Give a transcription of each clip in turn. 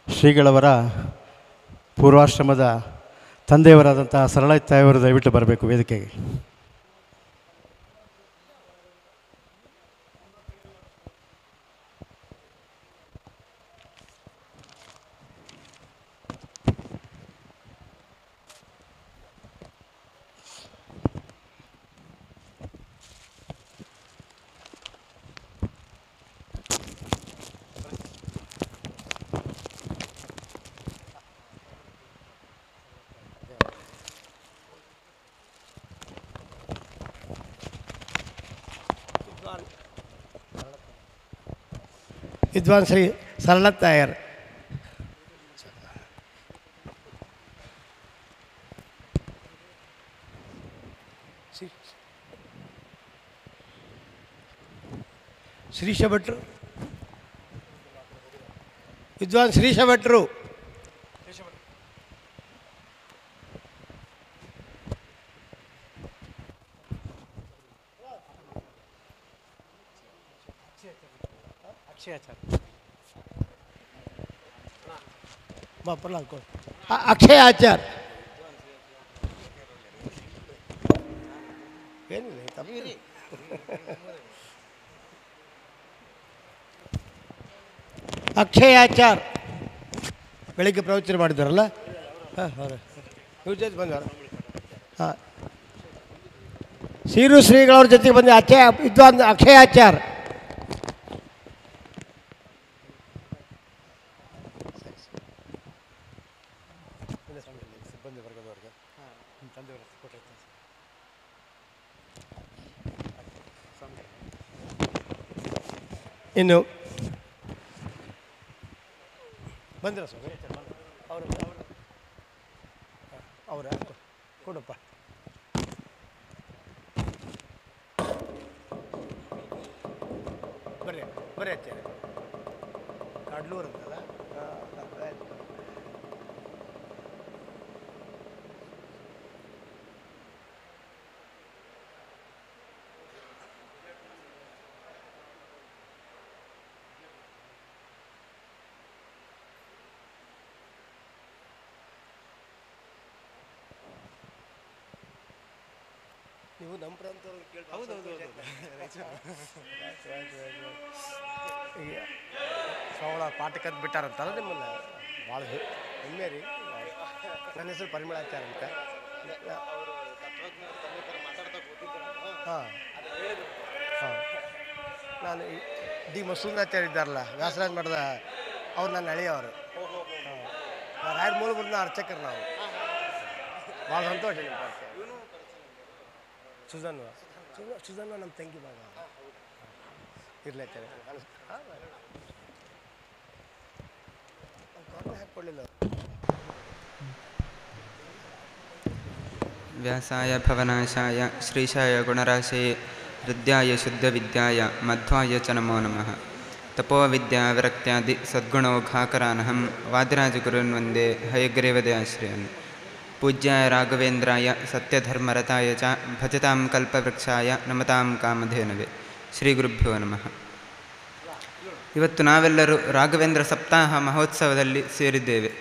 ಶ್ರೀಗಳವರ ಪೂರ್ವಾಶ್ರಮದ ತಂದೆಯವರಾದಂತಹ ಸರಳ ತಾಯಿಯವರು ದಯವಿಟ್ಟು ಬರಬೇಕು ವೇದಿಕೆಗೆ ವಿದ್ವಾನ್ ಶ್ರೀ ಸರಳತ್ ನಾಯರ್ ಶ್ರೀಶ ಭಟ್ರು ವಿದ್ವಾನ್ ಶ್ರೀಶ ಭಟ್ರು ಬಾ ಪ್ರಹ್ಲಾದ್ ಕೊಡು. ಅ- ಅಕ್ಷಯ ಆಚಾರ್ ಏನಿಲ್ಲ ತಪ್ಪಿರಿ ಅಕ್ಷಯ ಆಚಾರ್ ಬೆಳಿಗ್ಗೆ ಪ್ರವಚನ ಮಾಡಿದ್ದಾರಲ್ಲ ಹಾಂ ಹೌದು ಇವ್ರ ಜೊತೆ ಬಂದವರ ಹಾಂ ಸೀರು ಶ್ರೀಗಳವ್ರ ಜೊತೆಗೆ ಬಂದ ಅಕ್ಷಯ ವಿದ್ವಾನ್ ಅಕ್ಷಯ ಆಚಾರ್ ಇನ್ನು ಬಂದಿರ ಸ್ವಾಮಿ ಅವರು ಅವರ ಕೊಡಪ್ಪ ಬರ್ರಿ ಬರ್ರಿ ಅಚ್ಚ ಕಡ್ಲೂರು ಅಂತಲ್ಲ ಹಾಂ ಆಯ್ತು ನೀವು ನಮ್ಮ ಪ್ರಾಂತವ್ರು ಈಗ ಶ್ರವಣ ಪಾಠ ಕದ್ದು ಬಿಟ್ಟಾರಂತಲ್ಲ ನಿಮ್ಮನ್ನ ಭಾಳ ಹೆಮ್ಮೆ ರೀ ನನ್ನ ಹೆಸರು ಪರಿಮಳಾಚಾರ ಅಂತ ಹಾಂ ಹಾಂ ನಾನು ಈ ಡಿ ಮಸೂದಾಚಾರ್ಯ ಇದ್ದಾರಲ್ಲ ವ್ಯಾಸರಾಜ್ ಮಠದ ಅವ್ರು ನನ್ನ ಹಳೆಯವರು ಹಾಂ ರಾಯರ ಮೂಲಗುರುನ ಅರ್ಚಕರು ನಾವು ಭಾಳ ಸಂತೋಷ ನಿಮ್ಮ ಪರಿಚಯ ಸುಜನ್ವ ಸುಜ ಸುಜನ್ವ ನಮ್ಮ ತಂಗಿ ಮಗ ಇರ್ಲೈತೆ ಹಾಕ್ಕೊಳ್ಳಿಲ್ಲ ವ್ಯಾಸಾಯ ಭವನಾಶಾಯ ಶ್ರೀಶಾಯ ಗುಣರಾಶಯೇ ಹೃದಯಾಯ ಶುದ್ಧವಿದ್ಯಾಯ ಮಧ್ವಾಯ ಚ ನಮೋ ನಮಃ ತಪೋವಿದ್ಯಾ ವಿರಕ್ತ್ಯಾದಿ ಸದ್ಗುಣೌಘಾಕರಾನಹಂ ವಾದಿರಾಜಗುರುನ್ ವಂದೇ ಹಯಗ್ರೀವದಯಾಶ್ರಯನ್ ಪೂಜ್ಯಾಯ ರಾಘವೇಂದ್ರಾಯ ಸತ್ಯಧರ್ಮರತಾಯ ಚ ಭಜತಾಂ ಕಲ್ಪವೃಕ್ಷಾಯ ನಮತಾಂ ಕಾಮಧೇನವೇ ಶ್ರೀ ಗುರುಭ್ಯೋ ನಮಃ ಇವತ್ತು ನಾವೆಲ್ಲರೂ ರಾಘವೇಂದ್ರ ಸಪ್ತಾಹ ಮಹೋತ್ಸವದಲ್ಲಿ ಸೇರಿದ್ದೇವೆ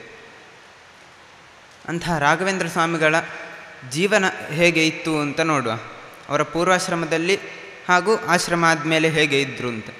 ಅಂತಹ ರಾಘವೇಂದ್ರ ಸ್ವಾಮಿಗಳ ಜೀವನ ಹೇಗೆ ಇತ್ತು ಅಂತ ನೋಡುವ ಅವರ ಪೂರ್ವಾಶ್ರಮದಲ್ಲಿ ಹಾಗೂ ಆಶ್ರಮ ಆದಮೇಲೆ ಹೇಗೆ ಇದ್ದರು ಅಂತ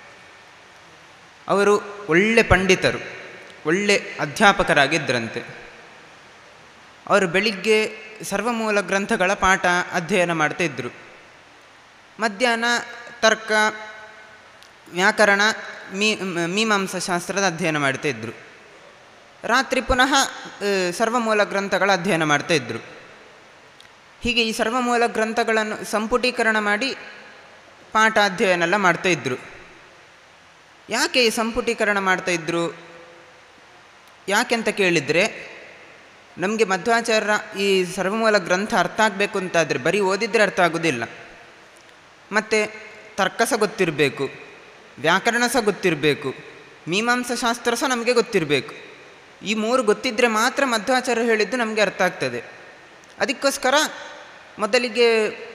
ಅವರು ಒಳ್ಳೆ ಪಂಡಿತರು ಒಳ್ಳೆ ಅಧ್ಯಾಪಕರಾಗಿದ್ದರಂತೆ ಅವರು ಬೆಳಿಗ್ಗೆ ಸರ್ವಮೂಲ ಗ್ರಂಥಗಳ ಪಾಠ ಅಧ್ಯಯನ ಮಾಡ್ತಾ ಇದ್ದರು ಮಧ್ಯಾಹ್ನ ತರ್ಕ ವ್ಯಾಕರಣ ಮೀ ಮೀಮಾಂಸಾ ಶಾಸ್ತ್ರದ ಅಧ್ಯಯನ ಮಾಡ್ತಾ ಇದ್ದರು ರಾತ್ರಿ ಪುನಃ ಆ, ಸರ್ವಮೂಲ ಗ್ರಂಥಗಳ ಅಧ್ಯಯನ ಮಾಡ್ತಾ ಇದ್ದರು ಹೀಗೆ ಈ ಸರ್ವಮೂಲ ಗ್ರಂಥಗಳನ್ನು ಸಂಪುಟೀಕರಣ ಮಾಡಿ ಪಾಠ ಅಧ್ಯಯನ ಎಲ್ಲ ಮಾಡ್ತಾ ಇದ್ದರು ಯಾಕೆ ಈ ಸಂಪುಟೀಕರಣ ಮಾಡ್ತಾ ಇದ್ದರು ಯಾಕೆಂತ ಕೇಳಿದರೆ ನಮಗೆ ಮಧ್ವಾಚಾರ್ಯರ ಈ ಸರ್ವಮೂಲ ಗ್ರಂಥ ಅರ್ಥ ಆಗಬೇಕು ಅಂತಾದರೆ ಬರೀ ಓದಿದರೆ ಅರ್ಥ ಆಗೋದಿಲ್ಲ ಮತ್ತು ತರ್ಕ ಸಹ ಗೊತ್ತಿರಬೇಕು ವ್ಯಾಕರಣ ಸಹ ಗೊತ್ತಿರಬೇಕು ಮೀಮಾಂಸಾ ಶಾಸ್ತ್ರ ಸಹ ನಮಗೆ ಗೊತ್ತಿರಬೇಕು ಈ ಮೂರು ಗೊತ್ತಿದ್ದರೆ ಮಾತ್ರ ಮಧ್ವಾಚಾರ್ಯ ಹೇಳಿದ್ದು ನಮಗೆ ಅರ್ಥ ಆಗ್ತದೆ ಅದಕ್ಕೋಸ್ಕರ ಮೊದಲಿಗೆ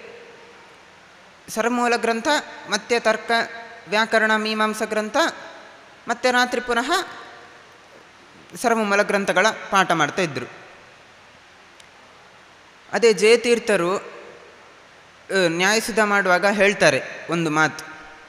ಸರ್ವಮೂಲ ಗ್ರಂಥ ಮತ್ತು ತರ್ಕ ವ್ಯಾಕರಣ ಮೀಮಾಂಸಾ ಗ್ರಂಥ ಮತ್ತು ರಾತ್ರಿ ಪುನಃ ಸರ್ವಮೂಲ ಗ್ರಂಥಗಳ ಪಾಠ ಮಾಡ್ತಾ ಇದ್ದರು ಅದೇ ಜಯತೀರ್ಥರು ಆ, ನ್ಯಾಯಸುಧ ಮಾಡುವಾಗ ಹೇಳ್ತಾರೆ ಒಂದು ಮಾತು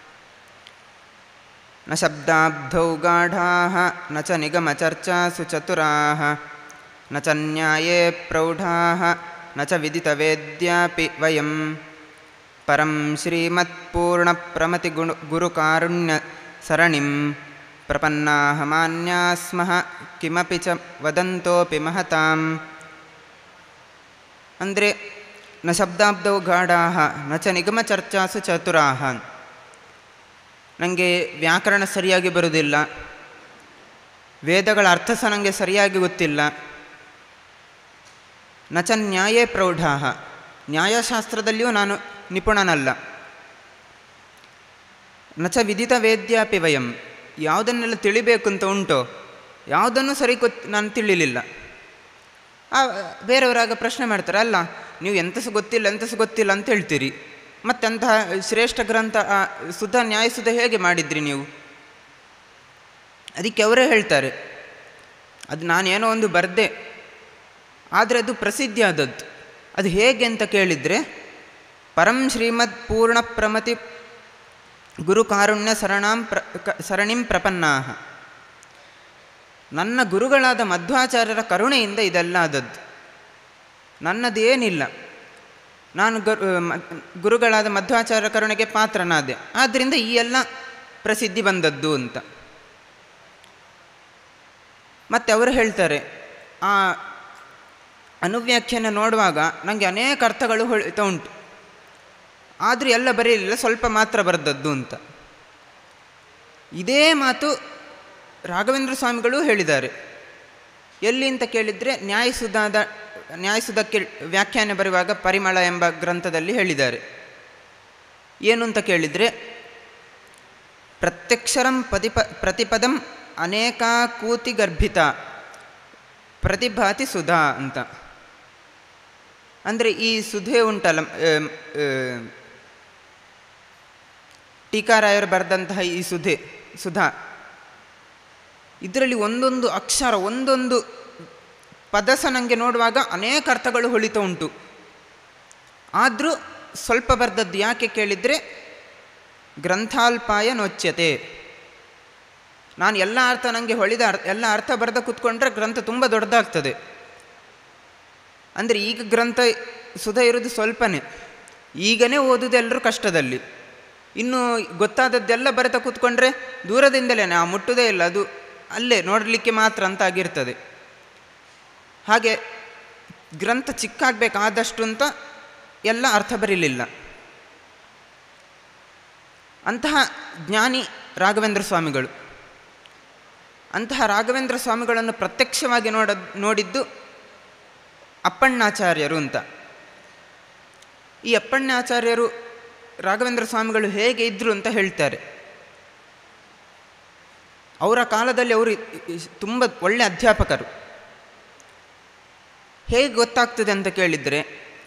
ನ ಶಬ್ದಾಬ್ಧೌ ಗಾಢಾ ನ ಚ ನಿಗಮಚರ್ಚಾಸು ಚತುರಾः ನ ಚ ನ್ಯಾಯೇ ಪ್ರೌಢಾः ನ ಚ ವಿದಿತವೇದ್ಯಾಪಿ ವಯಂ ಪರಂ ಶ್ರೀಮತ್ಪೂರ್ಣಪ್ರಮತಿ ಗುಣು ಗುರುಕಾರುಣ್ಯ ಸರಣಿಂ ಪ್ರಪನ್ನಾಹ ಮಾನ್ಯಾ ಸ್ಮಃ ಕಿಮಪಿ ಚ ವದಂತೋಪಿ ಮಹತಾಂ ಅಂದರೆ ನ ಶಬ್ದಾಬ್ದೌ ಗಾಢಾಹ ನ ಚ ನಿಗಮ ಚರ್ಚಾಸು ಚತುರಾಹ ನನಗೆ ವ್ಯಾಕರಣ ಸರಿಯಾಗಿ ಬರುವುದಿಲ್ಲ ವೇದಗಳ ಅರ್ಥ ಸಹ ನನಗೆ ಸರಿಯಾಗಿ ಗೊತ್ತಿಲ್ಲ ನ ಚ ನ್ಯಾಯೇ ಪ್ರೌಢಾಹ ನ್ಯಾಯಶಾಸ್ತ್ರದಲ್ಲಿಯೂ ನಾನು ನಿಪುಣನಲ್ಲ ನ ಚ ವಿದಿತ ವೇದ್ಯಾಪಿ ವಯಂ ಯಾವುದನ್ನೆಲ್ಲ ತಿಳಿಬೇಕು ಅಂತ ಉಂಟೋ ಯಾವುದನ್ನು ಸರಿ ಗೊತ್ತು ನಾನು ತಿಳಿಲಿಲ್ಲ ಆ ಬೇರೆಯವರಾಗ ಪ್ರಶ್ನೆ ಮಾಡ್ತಾರೆ ಅಲ್ಲ ನೀವು ಎಂತ ಸಹ ಗೊತ್ತಿಲ್ಲ ಎಂತ ಸಹ ಗೊತ್ತಿಲ್ಲ ಅಂತ ಹೇಳ್ತೀರಿ ಮತ್ತೆ ಅಂತಹ ಶ್ರೇಷ್ಠ ಗ್ರಂಥ ಆ ಸುಧಾ ನ್ಯಾಯಸುಧ ಹೇಗೆ ಮಾಡಿದ್ರಿ ನೀವು ಅದಕ್ಕೆ ಅವರೇ ಹೇಳ್ತಾರೆ ಅದು ನಾನೇನೋ ಒಂದು ಬರೆದೆ ಆದರೆ ಅದು ಪ್ರಸಿದ್ಧಿ ಆದದ್ದು ಅದು ಹೇಗೆ ಅಂತ ಕೇಳಿದರೆ ಪರಂ ಶ್ರೀಮದ್ ಪೂರ್ಣ ಪ್ರಮತಿ ಗುರು ಕಾರುಣ್ಯ ಸರಣಾಂ ಪ್ರ ಕ- ಸರಣಿಂ ಪ್ರಪನ್ನಾಹ ನನ್ನ ಗುರುಗಳಾದ ಮಧ್ವಾಚಾರ್ಯರ ಕರುಣೆಯಿಂದ ಇದೆಲ್ಲ ಆದದ್ದು ನನ್ನದೇನಿಲ್ಲ ನಾನು ಗರು ಮ- ಗುರುಗಳಾದ ಮಧ್ವಾಚಾರ್ಯರ ಕರುಣೆಗೆ ಪಾತ್ರನಾದೆ ಆದ್ದರಿಂದ ಈ ಎಲ್ಲ ಪ್ರಸಿದ್ಧಿ ಬಂದದ್ದು ಅಂತ ಮತ್ತು ಅವರು ಹೇಳ್ತಾರೆ ಆ ಅನುವ್ಯಾಖ್ಯಾನ ನೋಡುವಾಗ ನನಗೆ ಅನೇಕ ಅರ್ಥಗಳು ಹೊಳಿತಾ ಉಂಟು ಆದರೂ ಎಲ್ಲ ಬರೀಲಿಲ್ಲ ಸ್ವಲ್ಪ ಮಾತ್ರ ಬರೆದದ್ದು ಅಂತ ಇದೇ ಮಾತು ರಾಘವೇಂದ್ರ ಸ್ವಾಮಿಗಳು ಹೇಳಿದ್ದಾರೆ ಎಲ್ಲಿ ಅಂತ ಕೇಳಿದರೆ ನ್ಯಾಯಸುಧಾದ ನ್ಯಾಯಸುಧಕ್ಕೆ ವ್ಯಾಖ್ಯಾನ ಬರುವಾಗ ಪರಿಮಳ ಎಂಬ ಗ್ರಂಥದಲ್ಲಿ ಹೇಳಿದ್ದಾರೆ ಏನು ಅಂತ ಕೇಳಿದರೆ ಪ್ರತ್ಯಕ್ಷರಂ ಪದಿಪ ಪ್ರತಿಪದಂ ಅನೇಕಾಕೂತಿ ಗರ್ಭಿತ ಪ್ರತಿಭಾತಿ ಸುಧಾ ಅಂತ ಅಂದರೆ ಈ ಸುಧೆ ಉಂಟಲ್ಲ ಆಮ್, ಆಮ್, ಟೀಕಾರಾಯರು ಬರೆದಂತಹ ಈ ಸುಧೆ ಸುಧಾ ಇದರಲ್ಲಿ ಒಂದೊಂದು ಅಕ್ಷರ ಒಂದೊಂದು ಪದ ಸಹ ನನಗೆ ನೋಡುವಾಗ ಅನೇಕ ಅರ್ಥಗಳು ಹೊಳಿತಾ ಉಂಟು ಆದರೂ ಸ್ವಲ್ಪ ಬರೆದದ್ದು ಯಾಕೆ ಕೇಳಿದರೆ ಗ್ರಂಥಾಲ್ಪಾಯ ನೋಚ್ಯತೆ ನಾನು ಎಲ್ಲ ಅರ್ಥ ನನಗೆ ಹೊಳಿದ ಅರ್ಥ ಎಲ್ಲ ಅರ್ಥ ಬರೆದ ಕೂತ್ಕೊಂಡ್ರೆ ಗ್ರಂಥ ತುಂಬ ದೊಡ್ಡದಾಗ್ತದೆ ಅಂದರೆ ಈಗ ಗ್ರಂಥ ಸುಧ ಇರೋದು ಸ್ವಲ್ಪನೇ ಈಗನೇ ಓದುದು ಎಲ್ಲರೂ ಕಷ್ಟದಲ್ಲಿ ಇನ್ನು ಗೊತ್ತಾದದ್ದೆಲ್ಲ ಬರೆತ ಕೂತ್ಕೊಂಡ್ರೆ ದೂರದಿಂದಲೇ ನಾವು ಮುಟ್ಟುವುದೇ ಇಲ್ಲ ಅದು ಅಲ್ಲೇ ನೋಡಲಿಕ್ಕೆ ಮಾತ್ರ ಅಂತ ಆಗಿರ್ತದೆ ಹಾಗೆ ಗ್ರಂಥ ಚಿಕ್ಕಾಗಬೇಕಾದಷ್ಟು ಅಂತ ಎಲ್ಲ ಅರ್ಥ ಬರೀಲಿಲ್ಲ ಅಂತಹ ಜ್ಞಾನಿ ರಾಘವೇಂದ್ರ ಸ್ವಾಮಿಗಳು ಅಂತಹ ರಾಘವೇಂದ್ರ ಸ್ವಾಮಿಗಳನ್ನು ಪ್ರತ್ಯಕ್ಷವಾಗಿ ನೋಡ ನೋಡಿದ್ದು ಅಪ್ಪಣ್ಣಾಚಾರ್ಯರು ಅಂತ ಈ ಅಪ್ಪಣ್ಣಾಚಾರ್ಯರು ರಾಘವೇಂದ್ರ ಸ್ವಾಮಿಗಳು ಹೇಗೆ ಇದ್ದರು ಅಂತ ಹೇಳ್ತಾರೆ ಅವರ ಕಾಲದಲ್ಲಿ ಅವರು ತುಂಬ ಒಳ್ಳೆ ಅಧ್ಯಾಪಕರು ಹೇಗೆ ಗೊತ್ತಾಗ್ತದೆ ಅಂತ ಕೇಳಿದರೆ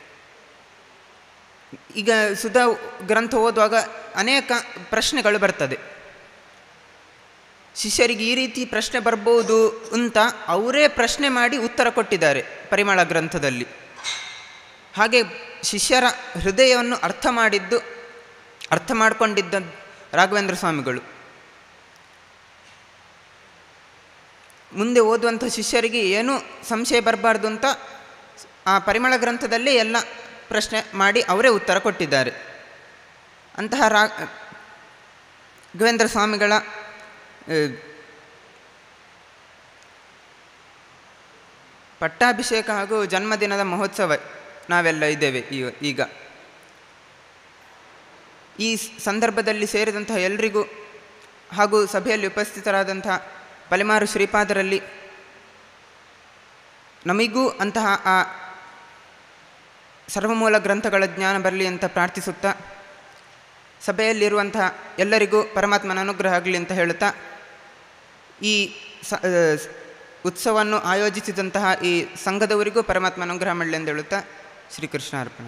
ಈಗ ಸುಧಾ ಗ್ರಂಥ ಓದುವಾಗ ಅನೇಕ ಪ್ರಶ್ನೆಗಳು ಬರ್ತದೆ ಶಿಷ್ಯರಿಗೆ ಈ ರೀತಿ ಪ್ರಶ್ನೆ ಬರ್ಬೋದು ಅಂತ ಅವರೇ ಪ್ರಶ್ನೆ ಮಾಡಿ ಉತ್ತರ ಕೊಟ್ಟಿದ್ದಾರೆ ಪರಿಮಳ ಗ್ರಂಥದಲ್ಲಿ ಹಾಗೆ ಶಿಷ್ಯರ ಹೃದಯವನ್ನು ಅರ್ಥ ಮಾಡಿದ್ದು ಅರ್ಥ ಮಾಡಿಕೊಂಡಿದ್ದ ರಾಘವೇಂದ್ರ ಸ್ವಾಮಿಗಳು ಮುಂದೆ ಓದುವಂಥ ಶಿಷ್ಯರಿಗೆ ಏನೂ ಸಂಶಯ ಬರಬಾರ್ದು ಅಂತ ಆ ಪರಿಮಳ ಗ್ರಂಥದಲ್ಲೇ ಎಲ್ಲ ಪ್ರಶ್ನೆ ಮಾಡಿ ಅವರೇ ಉತ್ತರ ಕೊಟ್ಟಿದ್ದಾರೆ ಅಂತಹ ರಾ ರಾಘವೇಂದ್ರ ಸ್ವಾಮಿಗಳ ಆ, ಪಟ್ಟಾಭಿಷೇಕ ಹಾಗೂ ಜನ್ಮದಿನದ ಮಹೋತ್ಸವ ನಾವೆಲ್ಲ ಇದ್ದೇವೆ ಈಗ ಈಗ ಈ ಸಂದರ್ಭದಲ್ಲಿ ಸೇರಿದಂತಹ ಎಲ್ರಿಗೂ ಹಾಗೂ ಸಭೆಯಲ್ಲಿ ಉಪಸ್ಥಿತರಾದಂತಹ ಪಲಿಮಾರು ಶ್ರೀಪಾದರಲ್ಲಿ ನಮಿಗೂ ಅಂತಹ ಆ ಸರ್ವಮೂಲ ಗ್ರಂಥಗಳ ಜ್ಞಾನ ಬರಲಿ ಅಂತ ಪ್ರಾರ್ಥಿಸುತ್ತಾ ಸಭೆಯಲ್ಲಿರುವಂತಹ ಎಲ್ಲರಿಗೂ ಪರಮಾತ್ಮನ ಅನುಗ್ರಹ ಆಗಲಿ ಅಂತ ಹೇಳುತ್ತಾ ಈ ಸ ಆ, ಉತ್ಸವವನ್ನು ಆಯೋಜಿಸಿದಂತಹ ಈ ಸಂಘದವರಿಗೂ ಪರಮಾತ್ಮ ಅನುಗ್ರಹ ಮಾಡಲಿ ಎಂದು ಹೇಳುತ್ತಾ ಶ್ರೀಕೃಷ್ಣ ಅರ್ಪಣ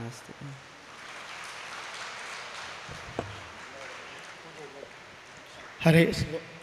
ಹರೇ ಶಿವ